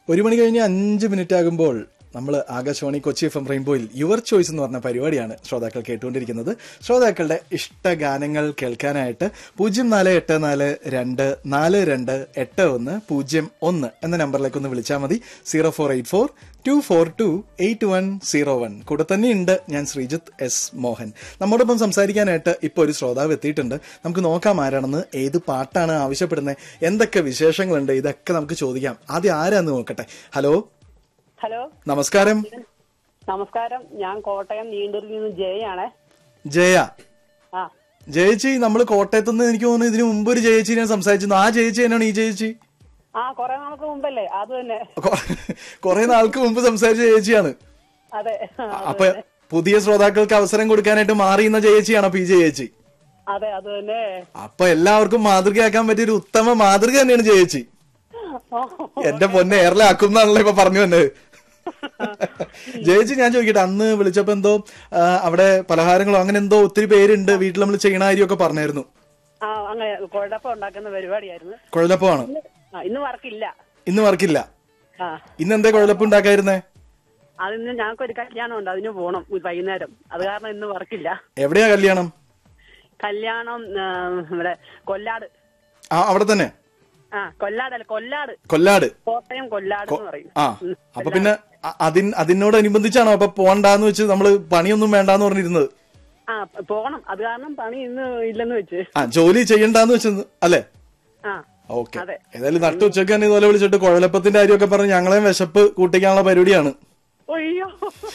ഒരു മണി കഴിഞ്ഞ് അഞ്ച് മിനിറ്റ് ആകുമ്പോൾ നമ്മൾ ആകാശവാണി കൊച്ചി എഫ് എം റെയിൻബോയിൽ യുവർ ചോയ്സ് എന്ന് പറഞ്ഞ പരിപാടിയാണ് ശ്രോതാക്കൾ കേട്ടുകൊണ്ടിരിക്കുന്നത് ശ്രോതാക്കളുടെ ഇഷ്ട ഗാനങ്ങൾ കേൾക്കാനായിട്ട് പൂജ്യം നാല് എട്ട് നാല് രണ്ട് നാല് രണ്ട് എട്ട് ഒന്ന് പൂജ്യം ഒന്ന് എന്ന നമ്പറിലേക്ക് ഒന്ന് വിളിച്ചാൽ മതി zero four eight four two four two eight one zero one കൂടെ തന്നെയുണ്ട് ഞാൻ ശ്രീജിത്ത് എസ് മോഹൻ നമ്മോടൊപ്പം സംസാരിക്കാനായിട്ട് ഇപ്പോൾ ഒരു ശ്രോതാവ് എത്തിയിട്ടുണ്ട് നമുക്ക് നോക്കാം ആരാണെന്ന് ഏത് പാട്ടാണ് ആവശ്യപ്പെടുന്നത് എന്തൊക്കെ വിശേഷങ്ങളുണ്ട് ഇതൊക്കെ നമുക്ക് ചോദിക്കാം ആദ്യം ആരാന്ന് നോക്കട്ടെ ഹലോ ഹലോ നമസ്കാരം നമസ്കാരം ഞാൻ കോട്ടയം നീണ്ടൂരിൽ നിന്ന് ജയാണ് ജയ ആ ജയച്ചി നമ്മൾ കോട്ടയത്ത് നിന്ന് എനിക്ക് തോന്നുന്നു ഇതിനു മുമ്പ് ഒരു ജയച്ചിനെ സംസാരിച്ചിരുന്നു ആ ജയച്ചി തന്നെയാണ് ഈ ജയച്ചി ആ കൊറേ നാൾക്ക് മുമ്പല്ലേ അത് തന്നെ കുറെ നാൾക്ക് മുമ്പ് സംസാരിച്ച ജയച്ചിയാണ് അതെ അപ്പൊ പുതിയ ശ്രോതാക്കൾക്ക് അവസരം കൊടുക്കാനായിട്ട് മാറിയുന്ന ജയച്ചിയാണ് അപ്പൊ ഈ ജയച്ചി അതെ അത് തന്നെ അപ്പൊ എല്ലാവർക്കും മാതൃകയാക്കാൻ പറ്റിയ ഒരു ഉത്തമ മാതൃക തന്നെയാണ് ജയച്ചി എന്റെ പൊന്നെ എയറിലാക്കും എന്നാണല്ലോ ഇപ്പൊ പറഞ്ഞു വന്നത് ജയച്ചി ഞാൻ ചോദിക്കട്ടെ അന്ന് വിളിച്ചപ്പോ എന്തോ ആ, അവിടെ പലഹാരങ്ങളോ അങ്ങനെ എന്തോ ഒത്തിരി പേരുണ്ട് വീട്ടിൽ നമ്മൾ ചെയ്യണ കാര്യമൊക്കെ പറഞ്ഞായിരുന്നു ആ അങ്ങനെ കുഴപ്പം ഉണ്ടാക്കുന്ന പരിപാടിയായിരുന്നു കുഴലപ്പമാണ് ആ ഇന്ന് വർക്കില്ല ഇന്ന് വർക്കില്ല ആ ഇന്ന് എന്താ കുഴലപ്പം ഉണ്ടാക്കായിരുന്നേ അതിന് ഞങ്ങൾക്ക് ഒരു കല്യാണം ഉണ്ട് അതിന് പോണം വൈകുന്നേരം അത് കാരണം ഇന്ന് വർക്കില്ല എവിടെയാ കല്യാണം കല്യാണം ആ, ഇവിടെ കൊല്ലാട് ആ അവിടെ തന്നെ ആ കൊല്ലാടല്ല കൊല്ലാട് കൊല്ലാട് കോട്ടയം കൊല്ലാട് എന്ന് പറയും ആ അപ്പൊ പിന്നെ അ- അതിൻ അതിനോടനുബന്ധിച്ചാണോ അപ്പൊ പോണ്ടാന്ന് വെച്ച് നമ്മള് പണിയൊന്നും വേണ്ടാന്ന് പറഞ്ഞിരുന്നത് ആ പോണം അത് കാരണം പണി ഇന്ന് ഇല്ലെന്ന് വെച്ച് ആ ജോലി ചെയ്യണ്ടാന്ന് വെച്ചത് അല്ലേ ആ ഓക്കെ അതെ. ഏതായാലും നട്ടു ഉച്ചക്ക് തന്നെ ഇതുപോലെ വിളിച്ചിട്ട് കുഴലപ്പത്തിന്റെ കാര്യമൊക്കെ പറഞ്ഞ് ഞങ്ങളെയും വിശപ്പ് കൂട്ടിക്കാനുള്ള പരിപാടിയാണ് അയ്യോ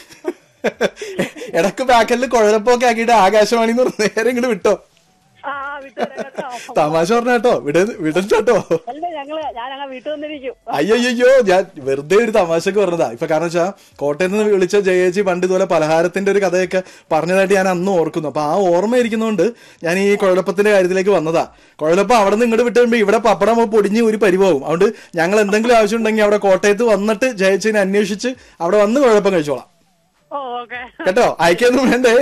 ഇടക്ക് പാക്കറ്റിൽ കുഴലപ്പൊക്കെ ആക്കിയിട്ട് ആകാശവാണി എന്ന് പറഞ്ഞ് നേരെ ഇങ്ങോട്ട് വിട്ടോ ആ വിട്ടുതരാം കേട്ടോ തമാശ പറഞ്ഞ കേട്ടോ വിട വിടട്ടോ അല്ല ഞങ്ങള് ഞാൻ ഞങ്ങൾ വീട്ടിൽ വന്നിരിക്കും അയ്യോ ഞാൻ വെറുതെ ഒരു തമാശക്ക് പറഞ്ഞതാ ഇപ്പൊ കാരണം വെച്ചാ കോട്ടയത്ത് നിന്ന് വിളിച്ച ജയേച്ചി പണ്ട് ഇതുപോലെ പലഹാരത്തിന്റെ ഒരു കഥയൊക്കെ പറഞ്ഞതായിട്ട് ഞാൻ അന്ന് ഓർക്കുന്നു അപ്പൊ ആ ഓർമ്മ ഇരിക്കുന്നതുകൊണ്ട് ഞാൻ ഈ കുഴലപ്പത്തിന്റെ കാര്യത്തിലേക്ക് വന്നതാ കുഴലപ്പം അവിടെ നിന്ന് ഇങ്ങോട്ട് വിട്ട് കഴിയുമ്പോ ഇവിടെ പപ്പടം പൊടിഞ്ഞ് ഒരു പരിവാവും അതുകൊണ്ട് ഞങ്ങൾ എന്തെങ്കിലും ആവശ്യം ഉണ്ടെങ്കിൽ അവിടെ കോട്ടയത്ത് വന്നിട്ട് ജയേച്ചിനെ അന്വേഷിച്ച് അവിടെ വന്ന് കുഴപ്പം കഴിച്ചോളാം ഓ ഓക്കെ കേട്ടോ അയക്കൊന്നും വേണ്ടേ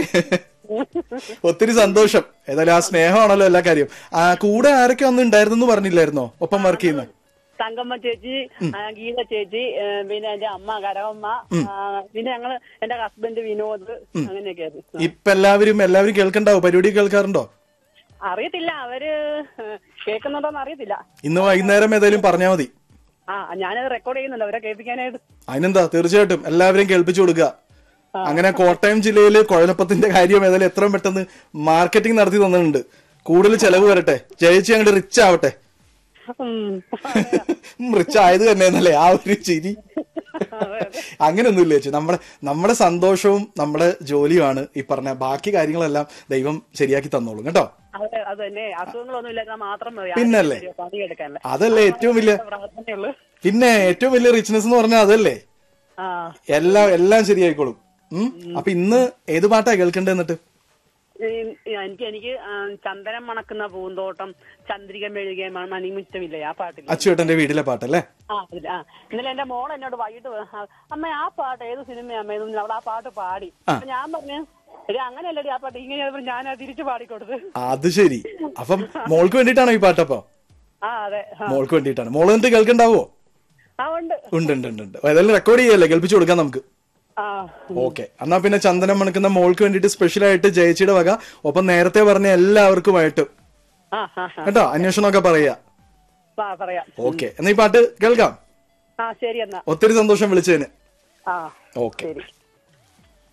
ഒത്തിരി സന്തോഷം ഏതായാലും ആ സ്നേഹമാണല്ലോ എല്ലാ കാര്യം ആ കൂടെ ആരൊക്കെ അന്ന് ഉണ്ടായിരുന്നു പറഞ്ഞില്ലായിരുന്നോ ഒപ്പം വർക്ക് ചെയ്യുന്ന തങ്കമ്മ ചേച്ചി ആ, ഗീത ചേച്ചി ഏ, പിന്നെ എന്റെ അമ്മ കരവമ്മ ആ, പിന്നെ ഞങ്ങള് എന്റെ ഹസ്ബൻഡ് വിനോദ് അങ്ങനെയൊക്കെ ആയിരുന്നു ഇപ്പൊ എല്ലാവരും എല്ലാവരും കേൾക്കണ്ടാവോ പരിപാടി കേൾക്കാറുണ്ടോ അറിയത്തില്ല അവര് ഏ, കേൾക്കുന്നുണ്ടോന്ന് അറിയത്തില്ല ഇന്ന് വൈകുന്നേരം ഏതായാലും പറഞ്ഞാൽ മതി ആ ഞാനത് റെക്കോർഡ് ചെയ്യുന്നുണ്ട് അവരെ കേൾപ്പിക്കാനായിട്ട് അതിനെന്താ തീർച്ചയായിട്ടും എല്ലാവരെയും കേൾപ്പിച്ചു കൊടുക്കുക അങ്ങനെ കോട്ടയം ജില്ലയിൽ കുഴലപ്പത്തിന്റെ കാര്യം ഏതായാലും എത്രയും പെട്ടെന്ന് മാർക്കറ്റിംഗ് നടത്തി തന്നിട്ടുണ്ട് കൂടുതൽ ചെലവ് വരട്ടെ ജയിച്ച് അങ്ങോട്ട് റിച്ച് ആവട്ടെ ഉം. റിച്ച് ആയത് തന്നെ എന്നല്ലേ ആ ഒരു ചിരി അതെ, അതെ. അങ്ങനെയൊന്നുമില്ല ചേച്ചി നമ്മുടെ നമ്മുടെ സന്തോഷവും നമ്മുടെ ജോലിയുമാണ് ഈ പറഞ്ഞ ബാക്കി കാര്യങ്ങളെല്ലാം ദൈവം ശരിയാക്കി തന്നോളും കേട്ടോ അതെ അത് തന്നെ അസുഖങ്ങളൊന്നും ഇല്ലാതെ മാത്രം മതി പിന്നല്ലേ? ആരെങ്കിലും വരും പണിയെടുക്കാനല്ലേ അതല്ലേ ഏറ്റവും വലിയ പ്രാർത്ഥനയുള്ളൂ പിന്നെ ഏറ്റവും വലിയ റിച്ച്നെസ് എന്ന് പറഞ്ഞാൽ അതല്ലേ ആ എല്ലാം എല്ലാം ശരിയായിക്കോളും ഉം അപ്പൊ ഇന്ന് ഏത് പാട്ടാ കേൾക്കണ്ടേ എന്നിട്ട് ഈ- എനിക്ക് എനിക്ക് ആ, ചന്ദനം മണക്കുന്ന പൂന്തോട്ടം ചന്ദ്രിക മെഴുകിയ മ- മണിമുറ്റമില്ലേ ആ പാട്ടില്ല അച്ചുവേട്ടന്റെ വീട്ടിലെ പാട്ടല്ലേ ആ അതില്ല ആ ഇന്നലെ എന്റെ മോൾ എന്നോട് വൈകിട്ട് വ- ആ, അമ്മ ആ പാട്ട് ഏത് സിനിമ അമ്മ ഇതൊന്നും അവൾ ആ പാട്ട് പാടി അപ്പൊ ഞാൻ പറഞ്ഞു എടി അങ്ങനെയല്ലടി ആ പാട്ട് ഇങ്ങനെ ആയപ്പോൾ ഞാൻ അത് തിരിച്ചു പാടിക്കൊടുത്ത് അത് ശരി അപ്പം മോൾക്ക് വേണ്ടിയിട്ടാണോ ഈ പാട്ടപ്പോ ആ അതെ ആ. മോൾക്ക് വേണ്ടിയിട്ടാണ് മോള് എന്നിട്ട് കേൾക്കണ്ടാവോ ആ ഉണ്ട് ഉണ്ട് ഉണ്ട് ഉണ്ട് ഉണ്ട് ഏതായാലും റെക്കോർഡ് ചെയ്യല്ലേ കേൾപ്പിച്ചു കൊടുക്കാം നമുക്ക് ആ ഓക്കെ എന്നാ പിന്നെ ചന്ദനം മണക്കുന്ന മോൾക്ക് വേണ്ടിയിട്ട് സ്പെഷ്യൽ ആയിട്ട് ജയച്ചിയുടെ വക ഒപ്പം നേരത്തെ പറഞ്ഞ എല്ലാവർക്കുമായിട്ട് ആ ആ ആ. കേട്ടോ അന്വേഷണമൊക്കെ പറയാ ആ പറയാം ഓക്കെ എന്നാ ഈ പാട്ട് കേൾക്കാം ആ ശരി എന്നാ ഒത്തിരി സന്തോഷം വിളിച്ചതിന് ആ ഓക്കെ ശരി